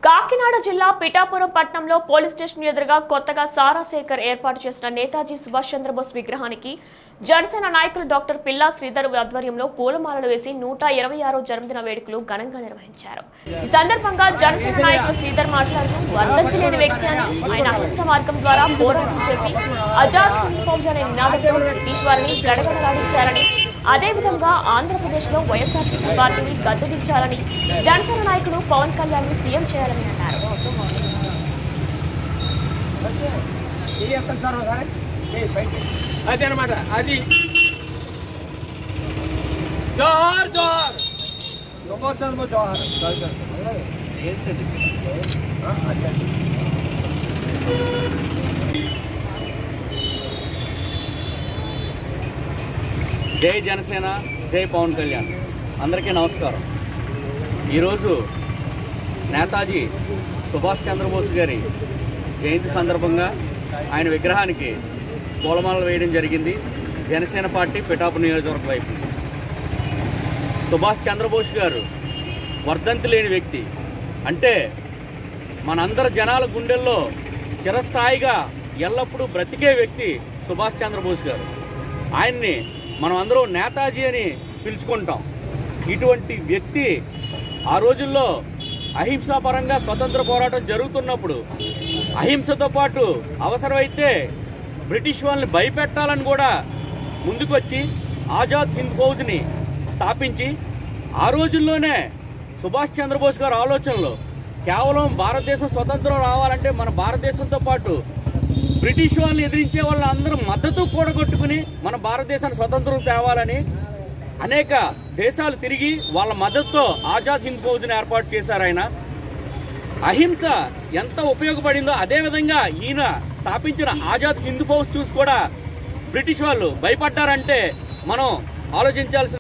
కాకినాడ జిల్లా పిఠాపురం పట్టణంలో police station ఎదురుగా కొత్తగా సారా శేఖర్ ఏర్పాటు చేసిన నేతాజీ సుభాష్ చంద్రబోస్ విగ్రహానికి జనసేన నాయకులు డాక్టర్ పిల్లా శ్రీధర్ ఆధ్వర్యంలో పూలమాలలు వేసి నూట ఇరవై ఆరో జన్మదిన వేడుకలు ఘనంగా నిర్వహించారు ఈ సందర్భంగా జనసేన నాయకులు శ్రీధర్ మాట్లాడుతూ వర్ధంతి లేని వ్యక్తి అని ఆయన అహింస మార్గం ద్వారా పోరాటం చేసి ఆజాద్ హింద్ ఫౌజ్ అనే నినాదంతో బ్రిటిష్ వారిని గడగడలాడించారని అదేవిధంగా ఆంధ్రప్రదేశ్ లో వైఎస్ఆర్సీపీ పార్టీని గద్దెదించాలని జనసేన నాయకులు పవన్ కళ్యాణ్ ని సీఎం చేయాలని అన్నారు అది అనమాట అది జోహార్ జోహార్ జోహార్ జోహార్ జై జనసేన జై పవన్ కళ్యాణ్ అందరికీ నమస్కారం ఈరోజు నేతాజీ సుభాష్ చంద్రబోస్ గారి జయంతి సందర్భంగా ఆయన విగ్రహానికి పూలమాలలు వేయడం జరిగింది జనసేన పార్టీ పిఠాపు నియోజకవర్గం వైపు సుభాష్ చంద్రబోస్ గారు వర్ధంతి లేని వ్యక్తి అంటే మనందరి జనాల గుండెల్లో చిరస్థాయిగా ఎల్లప్పుడూ బ్రతికే వ్యక్తి సుభాష్ చంద్రబోస్ గారు ఆయన్ని మనం అందరం నేతాజీ అని పిలుచుకుంటాం ఇటువంటి వ్యక్తి ఆ రోజుల్లో అహింసాపరంగా స్వతంత్ర పోరాటం జరుగుతున్నప్పుడు అహింసతో పాటు అవసరమైతే బ్రిటిష్ వాళ్ళని భయపెట్టాలని కూడా ముందుకొచ్చి ఆజాద్ హింద్ ఫౌజ్ని స్థాపించి ఆ రోజుల్లోనే సుభాష్ చంద్రబోస్ గారి ఆలోచనలో కేవలం భారతదేశం స్వతంత్రం రావాలంటే మన భారతదేశంతో పాటు బ్రిటిష్ వాళ్ళని ఎదిరించే వాళ్ళ అందరూ మద్దతు కూడగొట్టుకుని మన భారతదేశాన్ని స్వతంత్రం తేవాలని అనేక దేశాలు తిరిగి వాళ్ళ మద్దతుతో ఆజాద్ హింద్ ఫౌజ్ని ఏర్పాటు చేశారు ఆయన అహింస ఎంత ఉపయోగపడిందో అదే విధంగా ఈయన స్థాపించిన ఆజాద్ హింద్ ఫౌజ్ చూసి కూడా బ్రిటిష్ వాళ్ళు భయపడ్డారంటే మనం ఆలోచించాల్సిన